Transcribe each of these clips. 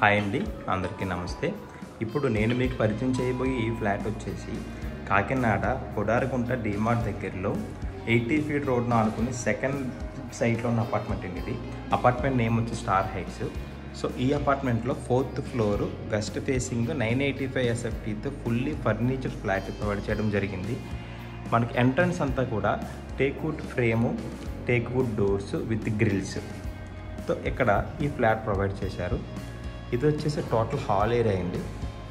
hi అండి అందరికీ నమస్తే ఇప్పుడు నేను మీకు పరిచయం చేయబోయే ఈ ఫ్లాట్ వచ్చేసి కాకినాడ కొడారగుంట డిమార్ట్ దగ్గరలో ఎయిటీ ఫీట్ రోడ్ను ఆనుకుని సెకండ్ సైట్లో ఉన్న అపార్ట్మెంట్ అండి ఇది అపార్ట్మెంట్ నేమ్ వచ్చి స్టార్ హైట్స్ సో ఈ అపార్ట్మెంట్లో fourth floor west facing nine eighty five ఎస్ఎఫ్టీతో ఫుల్లీ ఫర్నిచర్ ఫ్లాట్ ప్రొవైడ్ చేయడం జరిగింది మనకి ఎంట్రన్స్ అంతా కూడా teakwood frame teakwood doors with grills తో ఇక్కడ ఈ ఫ్లాట్ ప్రొవైడ్ చేశారు ఇది వచ్చేసి టోటల్ హాల్ ఏరియా అండి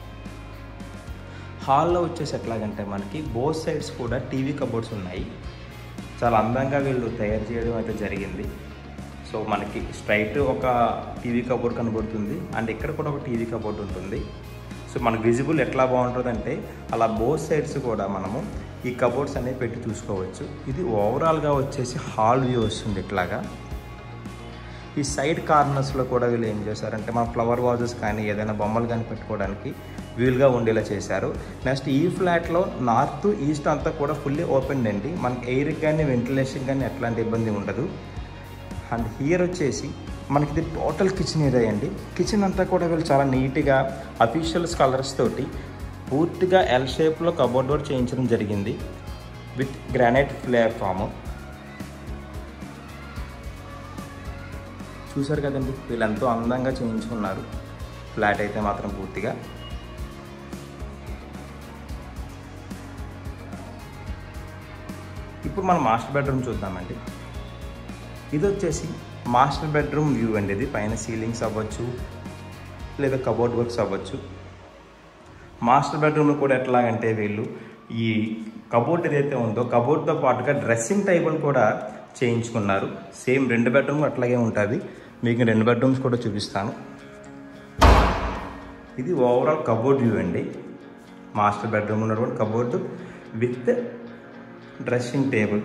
హాల్లో వచ్చేసి ఎట్లాగంటే మనకి బోత్ సైడ్స్ కూడా టీవీ కబోర్డ్స్ ఉన్నాయి చాలా అందంగా వీళ్ళు తయారు చేయడం అయితే జరిగింది సో మనకి స్ట్రైట్ ఒక టీవీ కబోర్డ్ కనబడుతుంది అండ్ ఇక్కడ కూడా ఒక టీవీ కబోర్డ్ ఉంటుంది సో మనకు విజిబుల్ ఎట్లా బాగుంటుందంటే అలా బోత్ సైడ్స్ కూడా మనము ఈ కబోర్డ్స్ అనేవి పెట్టి చూసుకోవచ్చు ఇది ఓవరాల్గా వచ్చేసి హాల్ వ్యూ వస్తుంది ఇట్లాగా ఈ సైడ్ కార్నర్స్లో కూడా వీళ్ళు ఏం చేశారంటే మన ఫ్లవర్ వాజెస్ కానీ ఏదైనా బొమ్మలు కానీ పెట్టుకోవడానికి వీలుగా ఉండేలా చేశారు నెక్స్ట్ ఈ ఫ్లాట్లో నార్త్ ఈస్ట్ అంతా కూడా ఫుల్లీ ఓపెన్ అండి మనకి ఎయిర్ కానీ వెంటిలేషన్ కానీ ఎట్లాంటి ఇబ్బంది ఉండదు అండ్ హియర్ వచ్చేసి మనకి ఇది టోటల్ కిచెన్ ఏరియా అండి కిచెన్ అంతా కూడా వీళ్ళు చాలా నీట్గా అఫీషియల్స్ కలర్స్ తోటి పూర్తిగా ఎల్ షేప్లో కబోర్డ్ డోర్ చేయించడం జరిగింది విత్ గ్రానైట్ ప్లాట్ఫామ్ చూశారు కదండి వీళ్ళు ఎంతో అందంగా చేయించుకున్నారు ఫ్లాట్ అయితే మాత్రం పూర్తిగా ఇప్పుడు మనం మాస్టర్ బెడ్రూమ్ చూద్దామండి ఇది వచ్చేసి మాస్టర్ బెడ్రూమ్ వ్యూ అండి ఇది పైన సీలింగ్స్ అవ్వచ్చు లేదా కబోర్డ్ వర్క్స్ అవ్వచ్చు మాస్టర్ బెడ్రూమ్లో కూడా ఎట్లాగంటే వీళ్ళు ఈ కబోర్డ్ ఏదైతే ఉందో కబోర్డ్తో పాటుగా డ్రెస్సింగ్ టేబుల్ కూడా చేయించుకున్నారు సేమ్ రెండు బెడ్రూమ్ అట్లాగే ఉంటుంది మీకు రెండు బెడ్రూమ్స్ కూడా చూపిస్తాను ఇది ఓవరాల్ కబోర్డ్ వ్యూ అండి మాస్టర్ బెడ్రూమ్ ఉన్నటువంటి కబోర్డ్ విత్ డ్రెస్సింగ్ టేబుల్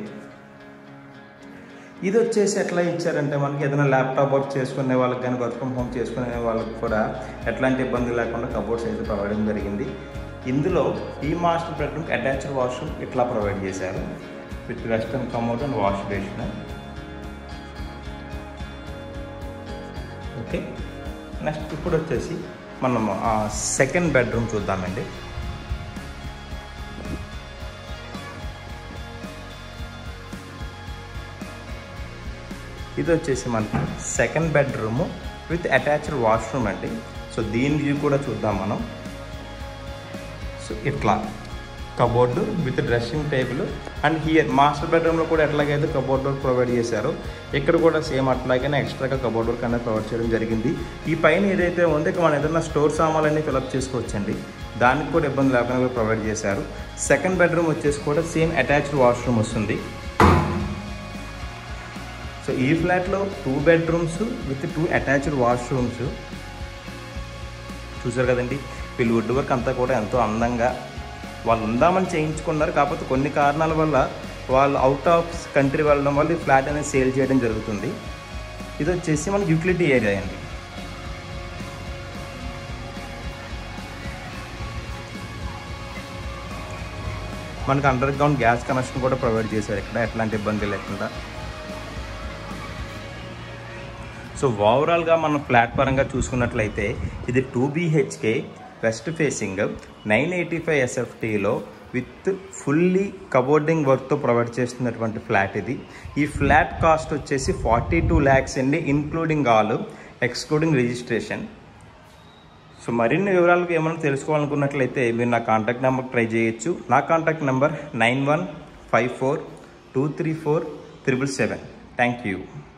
ఇది వచ్చేసి ఎట్లా ఇచ్చారంటే మనకి ఏదైనా ల్యాప్టాప్ వర్క్ చేసుకునే వాళ్ళకి కానీ వర్క్ ఫ్రమ్ హోమ్ చేసుకునే వాళ్ళకి కూడా ఎట్లాంటి ఇబ్బంది లేకుండా కబోర్డ్స్ అయితే ప్రొవైడ్ చేయడం జరిగింది ఇందులో ఈ మాస్టర్ బెడ్రూమ్కి అటాచ్డ్ వాష్రూమ్ ఇట్లా ప్రొవైడ్ చేశారు with western commode and wash basin okay next ఇప్పుడు వచ్చేసి మనం సెకండ్ బెడ్రూమ్ చూద్దామండి ఇది వచ్చేసి మనకి second bedroom with attached washroom అండి సో దీని వ్యూ కూడా చూద్దాం మనం సో ఇట్లా cupboard with dressing table and here master బెడ్రూమ్లో కూడా ఎట్లాగైతే కబోర్డ్ డోర్ ప్రొవైడ్ చేశారో ఇక్కడ కూడా సేమ్ అట్లాగైనా ఎక్స్ట్రాగా కబోర్డ్ డోర్ అనేది ప్రొవైడ్ చేయడం జరిగింది ఈ పైన ఏదైతే ఉందో ఇక మనం ఏదైనా స్టోర్ సామాన్లన్నీ ఫిలప్ చేసుకోవచ్చండి దానికి కూడా ఇబ్బంది లేకుండా ప్రొవైడ్ చేశారు సెకండ్ బెడ్రూమ్ వచ్చేసి కూడా సేమ్ అటాచ్డ్ వాష్రూమ్ వస్తుంది సో ఈ ఫ్లాట్లో two bedrooms with two attached washrooms చూసారు కదండి వీళ్ళు వుడ్ వర్క్ అంతా కూడా ఎంతో అందంగా వాళ్ళు ఉందామని చేయించుకున్నారు కాకపోతే కొన్ని కారణాల వల్ల వాళ్ళు అవుట్ ఆఫ్ కంట్రీ వెళ్ళడం వల్ల ఈ ఫ్లాట్ అనేది సేల్ చేయడం జరుగుతుంది ఇది వచ్చేసి మనకి యూటిలిటీ ఏరియా అండి మనకి అండర్ గ్రౌండ్ గ్యాస్ కనెక్షన్ కూడా ప్రొవైడ్ చేశారు ఇక్కడ ఎట్లాంటి ఇబ్బంది లేకుండా సో ఓవరాల్గా మనం ఫ్లాట్ పరంగా చూసుకున్నట్లయితే ఇది two BHK west facing nine eighty five ఎస్ఎఫ్టీలో విత్ ఫుల్లీ కబోర్డింగ్ వర్క్తో ప్రొవైడ్ చేస్తున్నటువంటి ఫ్లాట్ ఇది ఈ ఫ్లాట్ కాస్ట్ వచ్చేసి ఫార్టీ టూ ల్యాక్స్ అండి including all excluding registration so మరిన్ని వివరాలకు ఏమైనా తెలుసుకోవాలనుకున్నట్లయితే మీరు నా కాంటాక్ట్ నెంబర్ ట్రై చేయొచ్చు నా contact number nine one five four two three four triple seven thank you